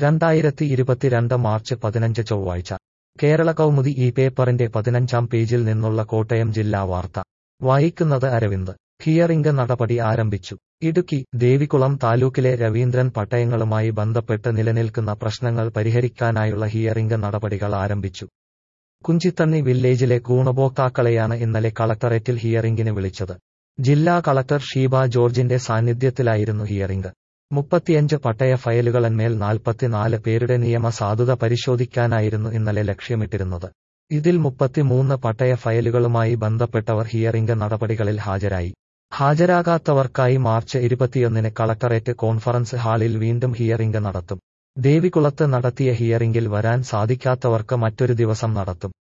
രണ്ടായിരത്തി ഇരുപത്തിരണ്ട് മാർച്ച് പതിനഞ്ച് ചൊവ്വാഴ്ച കേരള കൗമുദി ഈ പേപ്പറിന്റെ പതിനഞ്ചാം പേജിൽ നിന്നുള്ള കോട്ടയം ജില്ലാ വാർത്ത വായിക്കുന്നത് അരവിന്ദ് ഹിയറിംഗ് നടപടി ആരംഭിച്ചു ഇടുക്കി ദേവികുളം താലൂക്കിലെ രവീന്ദ്രൻ പട്ടയങ്ങളുമായി ബന്ധപ്പെട്ട് നിലനിൽക്കുന്ന പ്രശ്നങ്ങൾ പരിഹരിക്കാനായുള്ള ഹിയറിംഗ് നടപടികൾ ആരംഭിച്ചു കുഞ്ചിത്തണ്ണി വില്ലേജിലെ ഗുണഭോക്താക്കളെയാണ് ഇന്നലെ കളക്ടറേറ്റിൽ ഹിയറിംഗിന് വിളിച്ചത് ജില്ലാ കളക്ടർ ഷീബ ജോർജിന്റെ സാന്നിധ്യത്തിലായിരുന്നു ഹിയറിംഗ് മുപ്പത്തിയഞ്ച് പട്ടയ ഫയലുകളന്മേൽ നാൽപ്പത്തിനാല് പേരുടെ നിയമ സാധുത പരിശോധിക്കാനായിരുന്നു ഇന്നലെ ലക്ഷ്യമിട്ടിരുന്നത് ഇതിൽ മുപ്പത്തിമൂന്ന് പട്ടയ ഫയലുകളുമായി ബന്ധപ്പെട്ടവർ ഹിയറിംഗ് നടപടികളിൽ ഹാജരായി ഹാജരാകാത്തവർക്കായി മാർച്ച് ഇരുപത്തിയൊന്നിന് കളക്ടറേറ്റ് കോൺഫറൻസ് ഹാളിൽ വീണ്ടും ഹിയറിംഗ് നടത്തും ദേവികുളത്ത് നടത്തിയ ഹിയറിംഗിൽ വരാൻ സാധിക്കാത്തവർക്ക് മറ്റൊരു ദിവസം നടത്തും